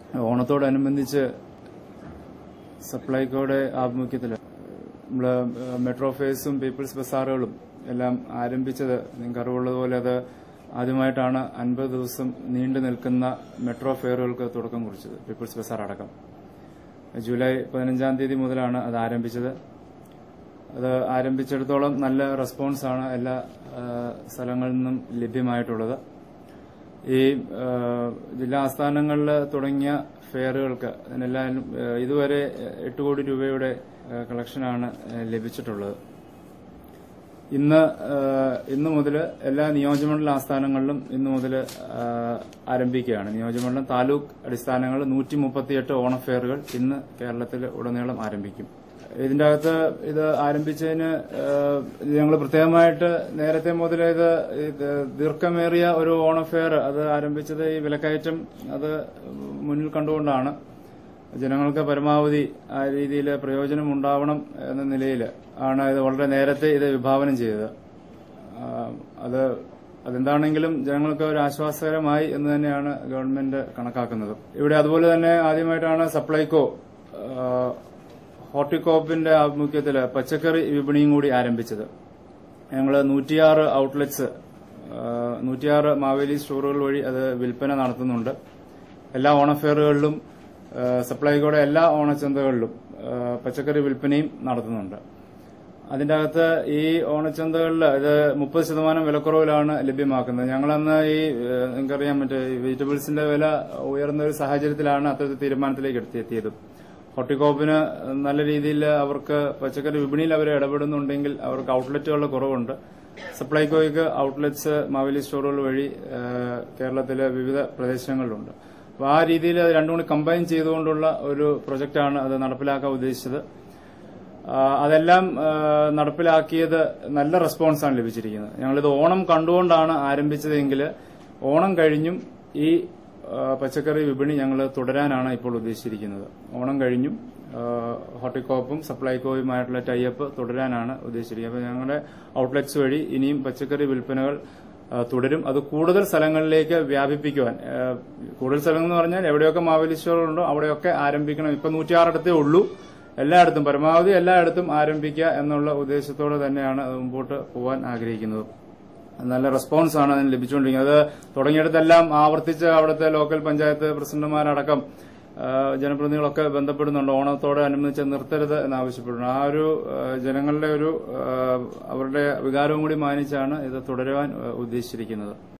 ഓണത്തോടനുബന്ധിച്ച് സപ്ലൈകോയുടെ ആഭിമുഖ്യത്തിൽ നമ്മള് മെട്രോ ഫേസും പീപ്പിൾസ് ബസാറുകളും എല്ലാം ആരംഭിച്ചത് നിങ്ങൾക്ക് അറിവുള്ളതുപോലെ അത് ആദ്യമായിട്ടാണ് അൻപത് ദിവസം നീണ്ടു നിൽക്കുന്ന മെട്രോ ഫെയറുകൾക്ക് തുടക്കം കുറിച്ചത് പീപ്പിൾസ് ബസാർ അടക്കം ജൂലൈ പതിനഞ്ചാം തീയതി മുതലാണ് അത് ആരംഭിച്ചത് അത് ആരംഭിച്ചിടത്തോളം നല്ല റെസ്പോൺസാണ് എല്ലാ ആ, സ്ഥലങ്ങളിൽ നിന്നും ലഭ്യമായിട്ടുള്ളത് ഈ ആ, ജില്ലാ ആസ്ഥാനങ്ങളിൽ തുടങ്ങിയ ഫെയറുകൾക്ക് അതിനെല്ലാം ആ, ഇതുവരെ എട്ട് കോടി രൂപയുടെ ആ, കളക്ഷനാണ് ആ, ലഭിച്ചിട്ടുള്ളത് ഇന്ന് ആ, ഇന്ന് മുതൽ എല്ലാ നിയോജകമണ്ഡല ആസ്ഥാനങ്ങളിലും ഇന്ന് മുതൽ ആരംഭിക്കുകയാണ് നിയോജകമണ്ഡലം താലൂക്ക് അടിസ്ഥാനങ്ങളിൽ നൂറ്റി മുപ്പത്തിയെട്ട് ഓണഫെയറുകൾ ഇന്ന് കേരളത്തിൽ ഉടനീളം ആരംഭിക്കും ഇതിന്റെ അകത്ത് ഇത് ആരംഭിച്ചതിന് ഞങ്ങൾ പ്രത്യേകമായിട്ട് നേരത്തെ മുതൽ ഇത് ഇത് ദീർഘമേറിയ ഒരു ഓണഫെയർ അത് ആരംഭിച്ചത് ഈ വിലക്കയറ്റം അത് മുന്നിൽ കണ്ടുകൊണ്ടാണ് ജനങ്ങൾക്ക് പരമാവധി ആ രീതിയിൽ പ്രയോജനം ഉണ്ടാവണം എന്ന നിലയിൽ ആണ് ഇത് വളരെ നേരത്തെ ഇത് വിഭാവനം ചെയ്തത് ആ, അത് അതെന്താണെങ്കിലും ജനങ്ങൾക്ക് ഒരു ആശ്വാസകരമായി എന്ന് തന്നെയാണ് ഗവൺമെന്റ് കണക്കാക്കുന്നത് ഇവിടെ അതുപോലെ തന്നെ ആദ്യമായിട്ടാണ് സപ്ലൈകോ ആ, ഹോർട്ടികോപ്പിന്റെ ആഭിമുഖ്യത്തിൽ പച്ചക്കറി വിപണിയും കൂടി ആരംഭിച്ചത് ഞങ്ങൾ നൂറ്റിയാറ് ഔട്ട്ലെറ്റ്സ് നൂറ്റിയാറ് മാവേലി സ്റ്റോറുകൾ വഴി അത് വിൽപ്പന നടത്തുന്നുണ്ട് എല്ലാ ഓണഫെയറുകളിലും ആ, സപ്ലൈകോയുടെ എല്ലാ ഓണച്ചന്തകളിലും ആ, പച്ചക്കറി വിൽപ്പനയും നടത്തുന്നുണ്ട് അതിന്റെ അകത്ത് ഈ ഓണച്ചന്തകളിൽ ഇത് മുപ്പത് ശതമാനം വിലക്കുറവിലാണ് ലഭ്യമാക്കുന്നത് ഞങ്ങളന്ന് ഈ ഏഹ്, നിങ്ങൾക്കറിയാം മറ്റേ ഈ വെജിറ്റബിൾസിന്റെ വില ഉയർന്ന ഒരു സാഹചര്യത്തിലാണ് അത്തരത്തിൽ തീരുമാനത്തിലേക്ക് എടുത്ത് എത്തിയത് ഹോർട്ടികോപ്പിന് നല്ല രീതിയിൽ അവർക്ക് പച്ചക്കറി വിപണിയിൽ അവർ ഇടപെടുന്നുണ്ടെങ്കിൽ അവർക്ക് ഔട്ട്ലെറ്റുകളുടെ കുറവുണ്ട് സപ്ലൈകോയ്ക്ക് ഔട്ട്ലെറ്റ്സ് മാവേലി സ്റ്റോറുകൾ വഴി ഏഹ്, കേരളത്തിലെ വിവിധ പ്രദേശങ്ങളിലുണ്ട് അപ്പോൾ ആ രീതിയിൽ അത് രണ്ടും കൂടി കമ്പൈൻ ചെയ്തുകൊണ്ടുള്ള ഒരു പ്രൊജക്റ്റാണ് അത് നടപ്പിലാക്കാൻ ഉദ്ദേശിച്ചത് ആ, അതെല്ലാം ആ, നടപ്പിലാക്കിയത് നല്ല റെസ്പോൺസാണ് ലഭിച്ചിരിക്കുന്നത് ഞങ്ങളിത് ഓണം കണ്ടുകൊണ്ടാണ് ആരംഭിച്ചതെങ്കിൽ ഓണം കഴിഞ്ഞും ഈ ആ, പച്ചക്കറി വിപണി ഞങ്ങൾ തുടരാനാണ് ഇപ്പോൾ ഉദ്ദേശിച്ചിരിക്കുന്നത് ഓണം കഴിഞ്ഞും ആ, ഹോർട്ടികോപ്പും സപ്ലൈകോയുമായിട്ടുള്ള ടൈപ്പ് തുടരാനാണ് ഉദ്ദേശിച്ചിരിക്കുന്നത് അപ്പോൾ ഞങ്ങളുടെ ഔട്ട്ലെറ്റ്സ് വഴി ഇനിയും പച്ചക്കറി വിൽപ്പനകൾ ആ, തുടരും അത് കൂടുതൽ സ്ഥലങ്ങളിലേക്ക് വ്യാപിപ്പിക്കുവാൻ ആ, കൂടുതൽ സ്ഥലങ്ങൾ എന്ന് പറഞ്ഞാൽ എവിടെയൊക്കെ മാവേലി സ്റ്റോറുകളുണ്ടോ അവിടെയൊക്കെ ആരംഭിക്കണം ഇപ്പൊ നൂറ്റിയാറിടത്തേ ഉള്ളൂ എല്ലായിടത്തും പരമാവധി എല്ലായിടത്തും ആരംഭിക്കുക എന്നുള്ള ഉദ്ദേശത്തോടെ തന്നെയാണ് അത് മുമ്പോട്ട് പോകാൻ ആഗ്രഹിക്കുന്നത് നല്ല റെസ്പോൺസ് ആണ് അതിന് ലഭിച്ചുകൊണ്ടിരിക്കുന്നത് അത് തുടങ്ങിയിടത്തെല്ലാം ആവർത്തിച്ച് അവിടുത്തെ ലോക്കൽ പഞ്ചായത്ത് പ്രസിഡന്റുമാരടക്കം ആ, ജനപ്രതിനിധികളൊക്കെ ബന്ധപ്പെടുന്നുണ്ട് ഓണത്തോടെ അനുബന്ധിച്ച് നിർത്തരുത് എന്നാവശ്യപ്പെടുന്നു ആ ഒരു ആ, ജനങ്ങളുടെ ഒരു ആ, അവരുടെ വികാരവും കൂടി മാനിച്ചാണ് ഇത് തുടരുവാൻ ആ, ഉദ്ദേശിച്ചിരിക്കുന്നത്